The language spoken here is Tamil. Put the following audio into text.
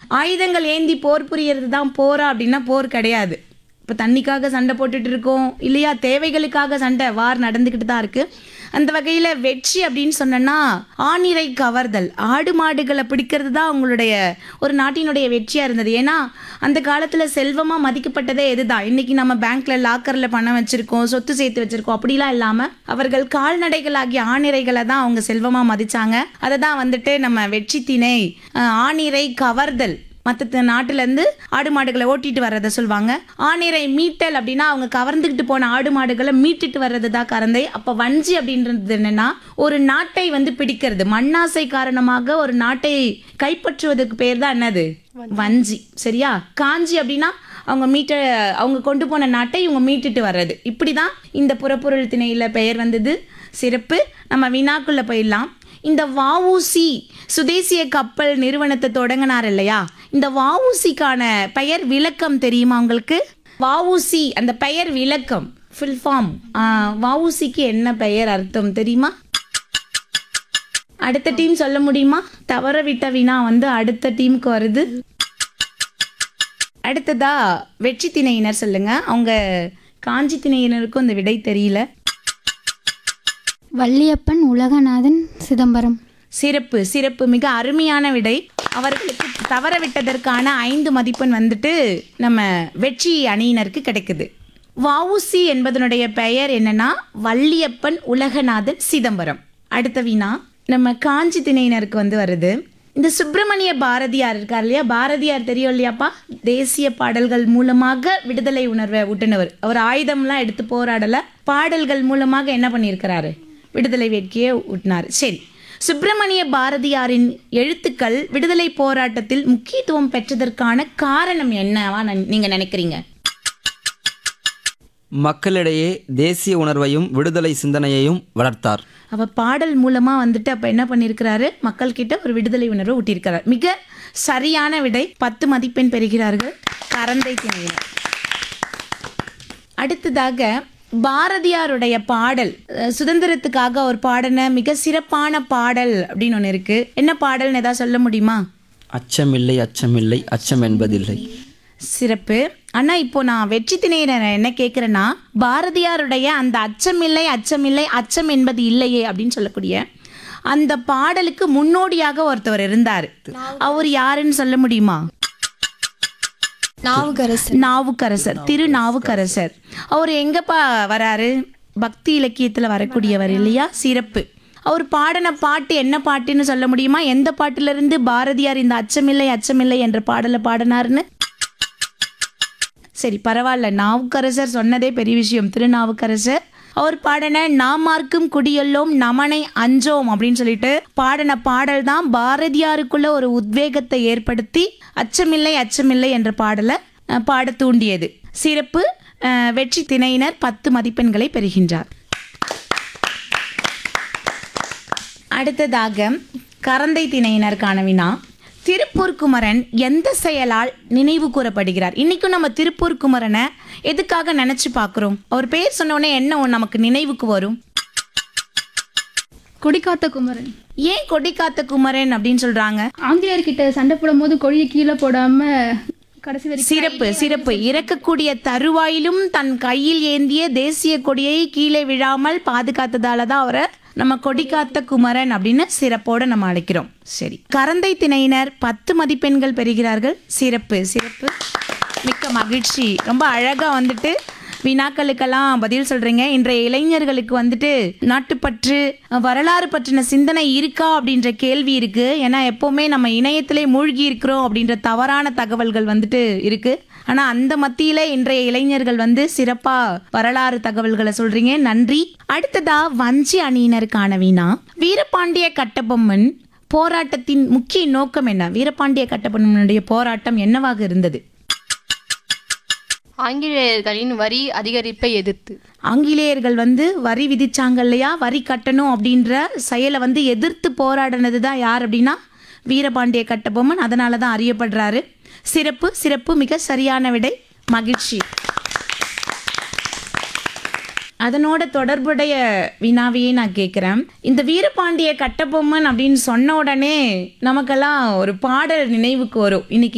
ஆயுதங்கள் ஏந்தி போர் புரியறது தான் போரா அப்படின்னா போர் கிடையாது இப்போ தண்ணிக்காக சண்டை போட்டுட்டு இருக்கோம் இல்லையா தேவைகளுக்காக சண்டை வார் நடந்துக்கிட்டு தான் இருக்கு அந்த வகையில் வெற்றி அப்படின்னு சொன்னோன்னா ஆணிரை கவர்தல் ஆடு மாடுகளை பிடிக்கிறது தான் அவங்களுடைய ஒரு நாட்டினுடைய வெற்றியாக இருந்தது ஏன்னா அந்த காலத்தில் செல்வமாக மதிக்கப்பட்டதே இதுதான் இன்னைக்கு நம்ம பேங்க்ல லாக்கரில் பணம் வச்சிருக்கோம் சொத்து சேர்த்து வச்சிருக்கோம் அப்படிலாம் இல்லாமல் அவர்கள் கால்நடைகளாகிய ஆணிரைகளை தான் அவங்க செல்வமாக மதிச்சாங்க அதை தான் வந்துட்டு நம்ம வெற்றி திணை அஹ், ஆணிரை கவர்தல் மற்ற நாட்டிலேருந்து ஆடு மாடுகளை ஓட்டிட்டு வர்றதை சொல்லுவாங்க ஆணிரை மீட்டல் அப்படின்னா அவங்க கவர்ந்துக்கிட்டு போன ஆடு மாடுகளை மீட்டுட்டு வர்றது தான் கறந்தை அப்போ வஞ்சி அப்படின்றது என்னன்னா ஒரு நாட்டை வந்து பிடிக்கிறது மண்ணாசை காரணமாக ஒரு நாட்டை கைப்பற்றுவதற்கு பேர் தான் என்னது வஞ்சி சரியா காஞ்சி அப்படின்னா அவங்க மீட்ட அவங்க கொண்டு போன நாட்டை இவங்க மீட்டுட்டு வர்றது இப்படி தான் இந்த புறப்பொருள் திணையில் பெயர் வந்தது சிறப்பு நம்ம வினாக்குள்ள போயிடலாம் இந்த வஉசி சுதேசிய கப்பல் நிறுவனத்தை தொடங்கினார் இல்லையா இந்த வஉசிக்கான பெயர் விளக்கம் தெரியுமா உங்களுக்கு வஉசி அந்த பெயர் விளக்கம் ஃபுல் ஃபார்ம் வஉசிக்கு என்ன பெயர் அர்த்தம் தெரியுமா அடுத்த டீம் சொல்ல முடியுமா தவற விட்ட வினா வந்து அடுத்த டீமுக்கு வருது அடுத்ததா வெற்றி திணையினர் சொல்லுங்க அவங்க காஞ்சி திணையினருக்கும் இந்த விடை தெரியல வள்ளியப்பன் உலகநாதன் சிதம்பரம் சிறப்பு சிறப்பு மிக அருமையான விடை அவர்களுக்கு தவற விட்டதற்கான ஐந்து மதிப்பெண் வந்துட்டு நம்ம வெற்றி அணியினருக்கு கிடைக்குது வஉசி என்பதனுடைய பெயர் என்னன்னா வள்ளியப்பன் உலகநாதன் சிதம்பரம் அடுத்த வினா நம்ம காஞ்சி திணையினருக்கு வந்து வருது இந்த சுப்பிரமணிய பாரதியார் இருக்கார் இல்லையா பாரதியார் தெரியும் இல்லையாப்பா தேசிய பாடல்கள் மூலமாக விடுதலை உணர்வை ஊட்டினவர் அவர் ஆயுதம்லாம் எடுத்து போராடல பாடல்கள் மூலமாக என்ன பண்ணியிருக்கிறாரு விடுதலை வேட்கையை ஊட்டினார் சரி சுப்பிரமணிய பாரதியாரின் எழுத்துக்கள் விடுதலை போராட்டத்தில் முக்கியத்துவம் பெற்றதற்கான காரணம் என்னவா நன்- நீங்க நினைக்கிறீங்க மக்களிடையே தேசிய உணர்வையும் விடுதலை சிந்தனையையும் வளர்த்தார் அவ பாடல் மூலமா வந்துட்டு அப்ப என்ன பண்ணியிருக்கிறாரு மக்கள் கிட்ட ஒரு விடுதலை உணர்வை ஊட்டியிருக்கிறார் மிக சரியான விடை பத்து மதிப்பெண் பெறுகிறார்கள் கரந்தை திணையினர் அடுத்ததாக பாரதியாருடைய பாடல் அஹ், சுதந்திரத்துக்காக ஒரு பாடின மிக சிறப்பான பாடல் அப்படின்னு ஒன்று இருக்கு என்ன பாடல்னு ஏதாவது சொல்ல முடியுமா அச்சமில்லை அச்சமில்லை அச்சம் என்பதில்லை சிறப்பு ஆனா இப்போ நான் வெற்றி திணையினர் என்ன கேட்குறேன்னா பாரதியாருடைய அந்த அச்சமில்லை அச்சமில்லை அச்சம் என்பது இல்லையே அப்படின்னு சொல்லக்கூடிய அந்த பாடலுக்கு முன்னோடியாக ஒருத்தவர் இருந்தார் அவர் யாருன்னு சொல்ல முடியுமா நாவுக்கரசு நாவுக்கரசர் திரு நாவுக்கரசர் அவர் எங்கப்பா வராரு பக்தி இலக்கியத்தில் வரக்கூடியவர் இல்லையா சிறப்பு அவர் பாடின பாட்டு என்ன பாட்டுன்னு சொல்ல முடியுமா எந்த பாட்டிலிருந்து பாரதியார் இந்த அச்சமில்லை அச்சமில்லை என்ற பாடலை பாடினாருன்னு சரி பரவாயில்ல நாவுக்கரசர் சொன்னதே பெரிய விஷயம் திருநாவுக்கரசர் அவர் பாடின நாமார்க்கும் குடியெல்லோம் நமனை அஞ்சோம் அப்படின்னு சொல்லிட்டு பாடின பாடல் தான் பாரதியாருக்குள்ள ஒரு உத்வேகத்தை ஏற்படுத்தி அச்சமில்லை அச்சமில்லை என்ற பாடலை அஹ், பாட தூண்டியது சிறப்பு அஹ், வெற்றி திணையினர் பத்து மதிப்பெண்களை பெறுகின்றார் அடுத்ததாக கரந்தை திணையினருக்கான வினா திருப்பூர் குமரன் எந்த செயலால் நினைவு கூறப்படுகிறார் இன்னைக்கும் நம்ம திருப்பூர் குமரனை எதுக்காக நினைச்சு பார்க்குறோம் அவர் பேர் சொன்ன உடனே என்ன ஒண்ணு நமக்கு நினைவுக்கு வரும் கொடிக்காத்த குமரன் ஏன் கொடிக்காத்த குமரன் அப்படின்னு சொல்றாங்க ஆங்கிலேயர்கிட்ட சண்டை போடும்போது கொடியை கீழே போடாம கடைசி வரைக்கும் சிறப்பு சிறப்பு இறக்கக்கூடிய தருவாயிலும் தன் கையில் ஏந்திய தேசிய கொடியை கீழே விழாமல் பாதுகாத்ததால தான் அவரை நம்ம கொடிக்காத்த குமரன் அப்படின்னு சிறப்போட நம்ம அழைக்கிறோம் சரி கரந்தை திணையினர் பத்து மதிப்பெண்கள் பெறுகிறார்கள் சிறப்பு சிறப்பு மிக்க மகிழ்ச்சி ரொம்ப அழகா வந்துட்டு வினாக்களுக்கெல்லாம் பதில் சொல்றீங்க இன்றைய இளைஞர்களுக்கு வந்துட்டு நாட்டுப்பற்று வரலாறு பற்றின சிந்தனை இருக்கா அப்படின்ற கேள்வி இருக்கு ஏன்னா எப்பவுமே நம்ம இணையத்திலே மூழ்கி இருக்கிறோம் அப்படின்ற தவறான தகவல்கள் வந்துட்டு இருக்கு ஆனா அந்த மத்தியில இன்றைய இளைஞர்கள் வந்து சிறப்பா வரலாறு தகவல்களை சொல்றீங்க நன்றி அடுத்ததா வஞ்சி அணியினருக்கான வினா வீரபாண்டிய கட்டபொம்மன் போராட்டத்தின் முக்கிய நோக்கம் என்ன வீரபாண்டிய கட்டபொம்மனுடைய போராட்டம் என்னவாக இருந்தது ஆங்கிலேயர்களின் வரி அதிகரிப்பை எதிர்த்து ஆங்கிலேயர்கள் வந்து வரி விதிச்சாங்க இல்லையா வரி கட்டணும் அப்படின்ற செயலை வந்து எதிர்த்து போராடினது தான் யார் அப்படின்னா வீரபாண்டிய கட்டபொம்மன் அதனால தான் அறியப்படுறாரு சிறப்பு சிறப்பு மிக சரியான விடை மகிழ்ச்சி அதனோட தொடர்புடைய வினாவையே நான் கேட்குறேன் இந்த வீரபாண்டிய கட்டபொம்மன் அப்படின்னு சொன்ன உடனே நமக்கெல்லாம் ஒரு பாடல் நினைவுக்கு வரும் இன்னைக்கு